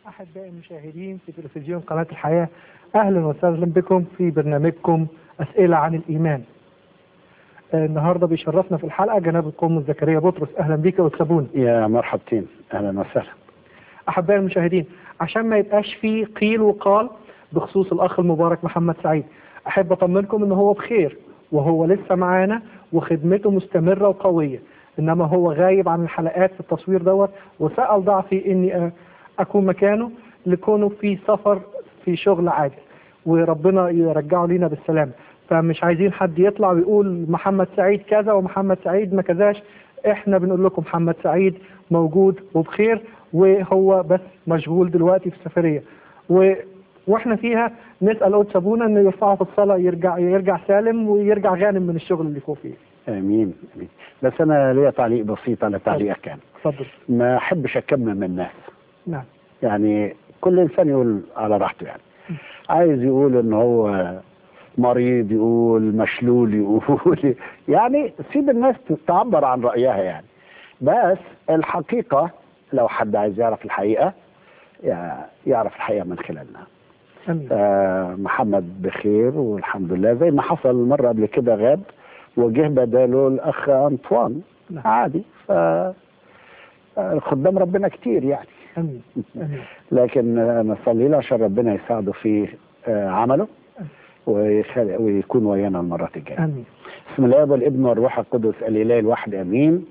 أحبائي المشاهدين في تلفزيون قناة الحياة أهلا وسهلا بكم في برنامجكم أسئلة عن الإيمان آه، النهاردة بيشرفنا في الحلقة جناب القوم زكريا بطرس أهلا بيك وتسابوني يا مرحبتين اهلا وسهلا أحبائي المشاهدين عشان ما يبقاش فيه قيل وقال بخصوص الأخ المبارك محمد سعيد أحب أطمنكم إن هو بخير وهو لسه معانا وخدمته مستمرة وقوية إنما هو غايب عن الحلقات في التصوير دوت وسأل ضعفي إني آه، أكون مكانه لكونه في سفر في شغل عاجل وربنا يرجعه لينا بالسلامة فمش عايزين حد يطلع ويقول محمد سعيد كذا ومحمد سعيد ما كذاش احنا بنقول لكم محمد سعيد موجود وبخير وهو بس مشغول دلوقتي في سفرية و... واحنا فيها نسال قدس ابونا انه يرفعه في الصلاه يرجع يرجع سالم ويرجع غانم من الشغل اللي فوق فيه. امين امين بس انا ليا تعليق بسيط على تعليقك كان اتفضل. ما احبش اكمم الناس نعم. يعني كل انسان يقول على راحته يعني عايز يقول ان هو مريض يقول مشلول يقول يعني سيب الناس تعبر عن رايها يعني بس الحقيقه لو حد عايز يعرف الحقيقه يع- يعرف الحقيقه من خلالنا امين. آه، محمد بخير والحمد لله زي ما حصل مرة قبل كده غاب وجه بداله الأخ أنطوان نعم. عادي ف آه، خدام ربنا كتير يعني امين. امين. لكن آه، نصلي له عشان ربنا يساعده في آه، عمله ويخل- ويكون ويانا المرات الجاية امين. بسم الله والابن والروح القدس الإله الواحد أمين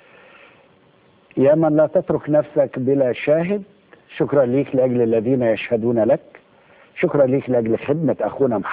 يا من لا تترك نفسك بلا شاهد شكرا ليك لأجل الذين يشهدون لك شكرا ليك لأجل خدمة أخونا محمد